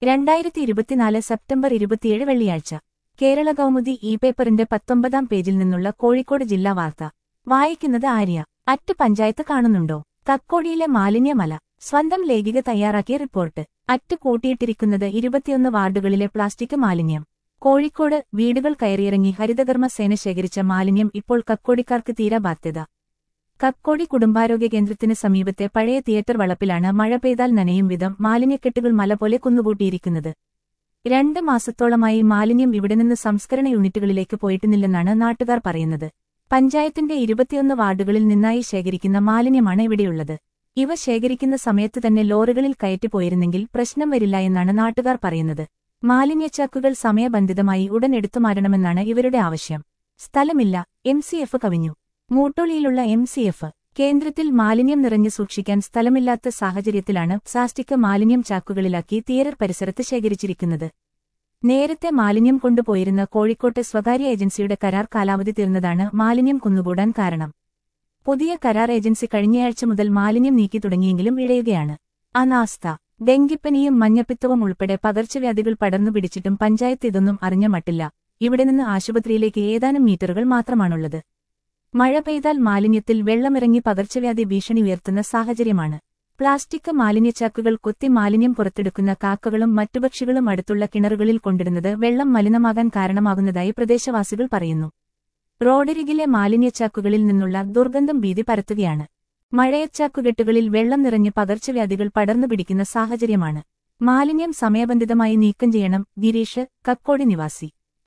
രണ്ടായിരത്തി ഇരുപത്തിനാല് സെപ്റ്റംബർ ഇരുപത്തിയേഴ് വെള്ളിയാഴ്ച കേരള കൗമുദി ഇ പേപ്പറിന്റെ പത്തൊമ്പതാം പേജിൽ നിന്നുള്ള കോഴിക്കോട് ജില്ലാ വാർത്ത വായിക്കുന്നത് ആര്യ അറ്റ് പഞ്ചായത്ത് കാണുന്നുണ്ടോ കക്കോടിയിലെ മാലിന്യമല സ്വന്തം ലേഖിക തയ്യാറാക്കിയ റിപ്പോർട്ട് അറ്റ് കൂട്ടിയിട്ടിരിക്കുന്നത് ഇരുപത്തിയൊന്ന് വാർഡുകളിലെ പ്ലാസ്റ്റിക് മാലിന്യം കോഴിക്കോട് വീടുകൾ കയറിയിറങ്ങി ഹരിതകർമ്മ സേന ശേഖരിച്ച മാലിന്യം ഇപ്പോൾ കക്കോടിക്കാർക്ക് തീരാ ബാധ്യത കക്കോടി കുടുംബാരോഗ്യ കേന്ദ്രത്തിന് സമീപത്തെ പഴയ തിയേറ്റർ വളപ്പിലാണ് മഴ പെയ്താൽ നനയും വിധം മാലിന്യക്കെട്ടുകൾ മല പോലെ കുന്നുകൂട്ടിയിരിക്കുന്നത് രണ്ട് മാസത്തോളമായി മാലിന്യം ഇവിടെ നിന്ന് സംസ്കരണ യൂണിറ്റുകളിലേക്ക് പോയിട്ടുന്നില്ലെന്നാണ് നാട്ടുകാർ പറയുന്നത് പഞ്ചായത്തിന്റെ ഇരുപത്തിയൊന്ന് വാർഡുകളിൽ നിന്നായി ശേഖരിക്കുന്ന മാലിന്യമാണ് ഇവിടെയുള്ളത് ഇവ ശേഖരിക്കുന്ന സമയത്ത് തന്നെ ലോറികളിൽ കയറ്റിപ്പോയിരുന്നെങ്കിൽ പ്രശ്നം വരില്ല എന്നാണ് നാട്ടുകാർ പറയുന്നത് മാലിന്യച്ചാക്കുകൾ സമയബന്ധിതമായി ഉടൻ എടുത്തുമാറണമെന്നാണ് ഇവരുടെ ആവശ്യം സ്ഥലമില്ല എം സി എഫ് കവിഞ്ഞു മൂട്ടോളിയിലുള്ള എം സി എഫ് കേന്ദ്രത്തിൽ മാലിന്യം നിറഞ്ഞു സൂക്ഷിക്കാൻ സ്ഥലമില്ലാത്ത സാഹചര്യത്തിലാണ് പ്ലാസ്റ്റിക് മാലിന്യം ചാക്കുകളിലാക്കി തിയേറ്റർ പരിസരത്ത് ശേഖരിച്ചിരിക്കുന്നത് നേരത്തെ മാലിന്യം കൊണ്ടുപോയിരുന്ന കോഴിക്കോട്ടെ സ്വകാര്യ ഏജൻസിയുടെ കരാർ കാലാവധി തീർന്നതാണ് മാലിന്യം കുന്നുകൂടാൻ കാരണം പുതിയ കരാർ ഏജൻസി കഴിഞ്ഞയാഴ്ച മുതൽ മാലിന്യം നീക്കി തുടങ്ങിയെങ്കിലും ഇഴയുകയാണ് അനാസ്ഥ ഡെങ്കിപ്പനിയും മഞ്ഞപ്പിത്തവും ഉൾപ്പെടെ പകർച്ചവ്യാധികൾ പടർന്നു പിടിച്ചിട്ടും പഞ്ചായത്ത് ഇതൊന്നും അറിഞ്ഞ മട്ടില്ല ഇവിടെ നിന്ന് ആശുപത്രിയിലേക്ക് ഏതാനും മീറ്ററുകൾ മാത്രമാണുള്ളത് മഴ പെയ്താൽ മാലിന്യത്തിൽ വെള്ളമിറങ്ങി പകർച്ചവ്യാധി ഭീഷണി ഉയർത്തുന്ന സാഹചര്യമാണ് പ്ലാസ്റ്റിക് മാലിന്യച്ചാക്കുകൾ കൊത്തി മാലിന്യം പുറത്തെടുക്കുന്ന കാക്കകളും മറ്റു പക്ഷികളും അടുത്തുള്ള കിണറുകളിൽ കൊണ്ടിടുന്നത് വെള്ളം മലിനമാകാൻ കാരണമാകുന്നതായി പ്രദേശവാസികൾ പറയുന്നു റോഡരികിലെ മാലിന്യച്ചാക്കുകളിൽ നിന്നുള്ള ദുർഗന്ധം ഭീതി പരത്തുകയാണ് മഴയച്ചാക്കുകെട്ടുകളിൽ വെള്ളം നിറഞ്ഞ് പകർച്ചവ്യാധികൾ പടർന്നു പിടിക്കുന്ന സാഹചര്യമാണ് മാലിന്യം സമയബന്ധിതമായി നീക്കം ചെയ്യണം ഗിരീഷ് കക്കോടി നിവാസി